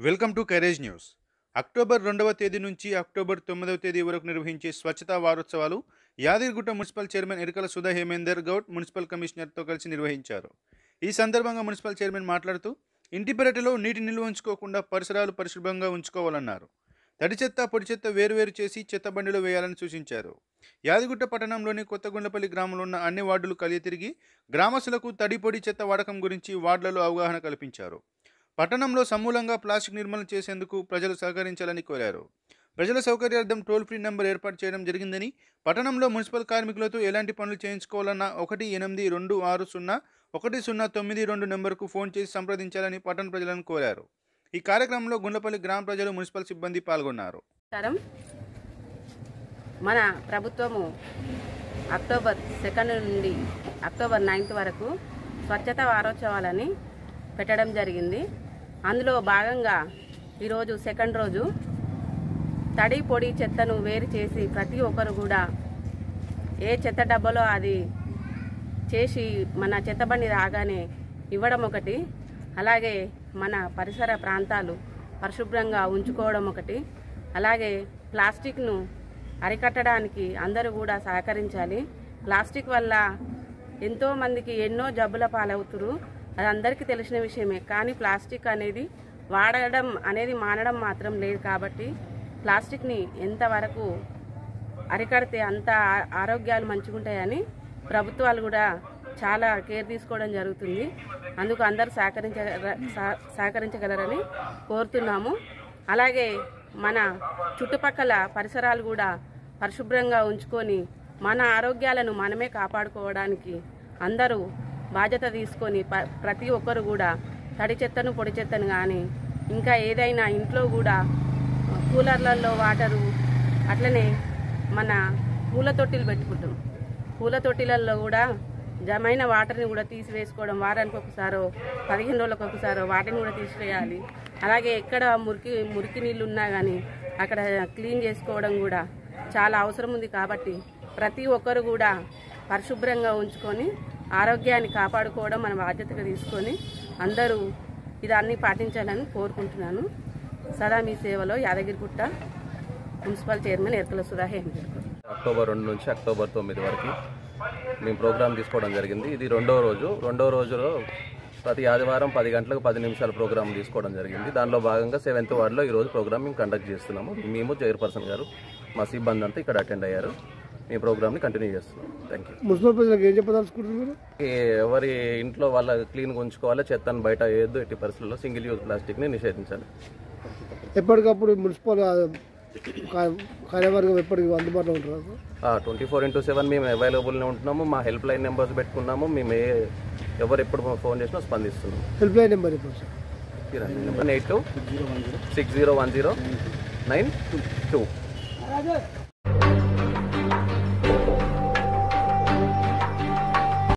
welcome to courage news October రెండవ తేదీ నుంచి అక్టోబర్ తొమ్మిదవ తేదీ వరకు నిర్వహించే స్వచ్ఛతా వారోత్సవాలు Yadagirigutta municipal chairman Erikala Sudha Hemender Goud municipal కమిషనర్తో కలిసి నిర్వహించారు ఈ సందర్భంగా మున్సిపల్ చైర్మన్ మాట్లాడుతూ ఇంటి పెరటిలో నీటి నిల్వ ఉంచుకోకుండా పరిసరాలు పరిశుభ్రంగా ఉంచుకోవాలన్నారు తడి చెత్త పొడి చెత్త వేరువేరు చేసి చెత్త బండిలో వేయాలని సూచించారు యాదగిరిగుట్ట పట్టణంలోని కొత్తగుండ్లపల్లి గ్రామంలో ఉన్న అన్ని వార్డులు కలిగి తిరిగి గ్రామస్తులకు తడి పొడి చెత్త వాడకం గురించి వార్డులలో అవగాహన కల్పించారు పట్టణంలో సమూలంగా ప్లాస్టిక్ నిర్మూలన చేసేందుకు ప్రజలు సహకరించాలని కోరారు ప్రజల సౌకర్యార్థం టోల్ ఫ్రీ నెంబర్ ఏర్పాటు చేయడం జరిగిందని పట్టణంలో మున్సిపల్ కార్మికులతో ఎలాంటి పనులు చేయించుకోవాలన్నా ఒకటి ఎనిమిది రెండు ఆరు సున్నా ఒకటి సున్నా తొమ్మిది రెండు నెంబర్కు ఫోన్ చేసి సంప్రదించాలని పట్టణ ప్రజలను కోరారు ఈ కార్యక్రమంలో గుండ్లపల్లి గ్రామ ప్రజలు మున్సిపల్ సిబ్బంది పాల్గొన్నారు నమస్కారం మన ప్రభుత్వము అక్టోబర్ సెకండ్ నుండి అక్టోబర్ నైన్త్ వరకు స్వచ్ఛత వారోత్సవాలని పెట్టడం జరిగింది అందులో భాగంగా ఈరోజు సెకండ్ రోజు తడి పొడి చెత్తను వేరు చేసి ప్రతి ఒక్కరు కూడా ఏ చెత్త డబ్బాలో అది చేసి మన చెత్త బండి రాగానే ఇవ్వడం ఒకటి అలాగే మన పరిసర ప్రాంతాలు పరిశుభ్రంగా ఉంచుకోవడం ఒకటి అలాగే ప్లాస్టిక్ను అరికట్టడానికి అందరూ కూడా సహకరించాలి ప్లాస్టిక్ వల్ల ఎంతో మందికి ఎన్నో జబ్బుల పాలవుతురు అది అందరికీ తెలిసిన విషయమే కానీ ప్లాస్టిక్ అనేది వాడడం అనేది మానడం మాత్రం లేదు కాబట్టి ప్లాస్టిక్ని ఎంతవరకు అరికడితే అంత ఆ- ఆరోగ్యాలు మంచిగుంటాయని ప్రభుత్వాలు కూడా చాలా కేర్ తీసుకోవడం జరుగుతుంది అందుకు అందరూ సహకరించ సహ- సహకరించగలరని కోరుతున్నాము అలాగే మన చుట్టుపక్కల పరిసరాలు కూడా పరిశుభ్రంగా ఉంచుకొని మన ఆరోగ్యాలను మనమే కాపాడుకోవడానికి అందరూ బాధ్యత తీసుకొని ప- ప్రతి ఒక్కరు కూడా తడి చెత్తను పొడి చెత్తను కానీ ఇంకా ఏదైనా ఇంట్లో కూడా కూలర్లలో వాటరు అట్లనే మన పూల తొట్టిలు పెట్టుకుంటాం పూల తొట్టిలలో కూడా జమైన వాటర్ని కూడా తీసివేసుకోవడం వారానికి ఒకసారో పదిహేను రోజులకు ఒకసారో వాటిని కూడా తీసివేయాలి అలాగే ఎక్కడ మురికి మురికి నీళ్ళు ఉన్నా కానీ అక్కడ క్లీన్ చేసుకోవడం కూడా చాలా అవసరం ఉంది కాబట్టి ప్రతి ఒక్కరు కూడా పరిశుభ్రంగా ఉంచుకొని ఆరోగ్యాన్ని కాపాడుకోవడం మన బాధ్యతగా తీసుకొని అందరూ ఇదాన్ని పాటించాలని కోరుకుంటున్నాను సదా మీ సేవలో Yadagirigutta municipal chairman Erkala Sudha Hemagiri October రెండు నుంచి అక్టోబర్ తొమ్మిది వరకు మేము ప్రోగ్రామ్ తీసుకోవడం జరిగింది ఇది రెండో రోజు రెండో రోజులో ప్రతి ఆదివారం పది గంటలకు పది నిమిషాల ప్రోగ్రామ్ తీసుకోవడం జరిగింది దానిలో భాగంగా సెవెంత్ వార్డులో ఈరోజు ప్రోగ్రామ్ మేము కండక్ట్ చేస్తున్నాము మేము చైర్పర్సన్ గారు మా సిబ్బంది అంతా ఇక్కడ అటెండ్ అయ్యారు మీ ప్రోగ్రామ్ని కంటిన్యూ చేస్తున్నాం థ్యాంక్ యూ మున్సిపల్ ప్రజలకు ఏం చెప్పదలుచుకుంటున్నారు మీరు ఎవరి ఇంట్లో వాళ్ళ క్లీన్గా ఉంచుకోవాలి చెత్తను బయట వేయొద్దు ఎట్టి పరిస్థితుల్లో సింగిల్ యూజ్ ప్లాస్టిక్ని నిషేధించాలి ఎప్పటికప్పుడు మున్సిపల్ ఆ, కా- కార్యవర్గం ఎప్పటికి అందుబాటులో ఉంటారు ట్వంటీ ఫోర్ ఇంటూ సెవెన్ మేము అవైలబుల్నే ఉంటున్నాము మా హెల్ప్ లైన్ నెంబర్స్ పెట్టుకున్నాము మేము ఏ ఎవరు ఎప్పుడు ఫోన్ చేసినా స్పందిస్తున్నాము హెల్ప్ లైన్ నెంబర్ ఇప్పుడు sir number eight two six zero one zero nine two